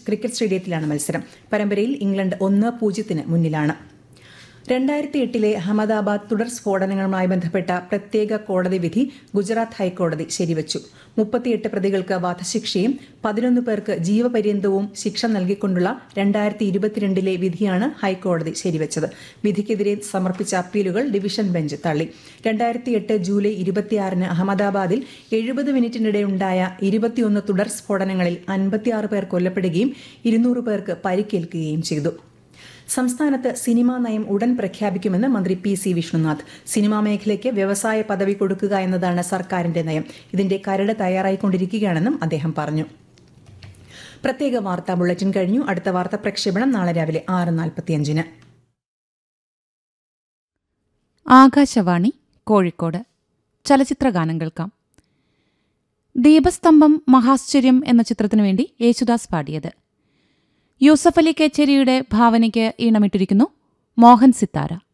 cricket സ്റ്റേഡിയത്തിലാണ് മത്സരം പരമ്പരയിൽ ഇംഗ്ലണ്ട് ഒന്ന് പൂജ്യത്തിന് മുന്നിലാണ് രണ്ടായിരത്തി എട്ടിലെ അഹമ്മദാബാദ് തുടർ സ്ഫോടനങ്ങളുമായി ബന്ധപ്പെട്ട പ്രത്യേക കോടതി വിധി ഗുജറാത്ത് ഹൈക്കോടതി ശരിവച്ചു മുപ്പത്തിയെട്ട് പ്രതികൾക്ക് വധശിക്ഷയും പതിനൊന്ന് പേർക്ക് ജീവപര്യന്തവും ശിക്ഷ നൽകിക്കൊണ്ടുള്ള രണ്ടായിരത്തി ഇരുപത്തിരണ്ടിലെ വിധിയാണ് ഹൈക്കോടതി ശരിവച്ചത് വിധിക്കെതിരെ സമർപ്പിച്ച അപ്പീലുകൾ ഡിവിഷൻ ബെഞ്ച് തള്ളി രണ്ടായിരത്തി എട്ട് ജൂലൈ ഇരുപത്തിയാറിന് അഹമ്മദാബാദിൽ എഴുപത് മിനിറ്റിനിടെ ഉണ്ടായ ഇരുപത്തിയൊന്ന് തുടർ സ്ഫോടനങ്ങളിൽ അൻപത്തിയാറ് പേർ കൊല്ലപ്പെടുകയും ഇരുന്നൂറ് പേർക്ക് പരിക്കേൽക്കുകയും ചെയ്തു സംസ്ഥാനത്ത് സിനിമാ നയം ഉടൻ പ്രഖ്യാപിക്കുമെന്ന് മന്ത്രി പി സി വിഷ്ണുനാഥ് സിനിമാ മേഖലയ്ക്ക് വ്യവസായ പദവി കൊടുക്കുക എന്നതാണ് സർക്കാരിന്റെ നയം ഇതിന്റെ കരട് തയ്യാറായിക്കൊണ്ടിരിക്കുകയാണെന്നും അദ്ദേഹം പറഞ്ഞു പ്രത്യേക വാർത്താ ബുള്ളറ്റിൻ കഴിഞ്ഞു അടുത്ത വാർത്താ പ്രക്ഷേപണം നാളെ രാവിലെ ആറ് നാൽപ്പത്തിയഞ്ചിന് ആകാശവാണി കോഴിക്കോട് ചലച്ചിത്രഗാനം കേൾക്കാം ദീപസ്തംഭം മഹാശ്ചര്യം എന്ന ചിത്രത്തിനു വേണ്ടി യേശുദാസ് പാടിയത് യൂസഫ് അലി കേച്ചേരിയുടെ ഭാവനയ്ക്ക് ഈണമിട്ടിരിക്കുന്നു മോഹൻ സിത്താര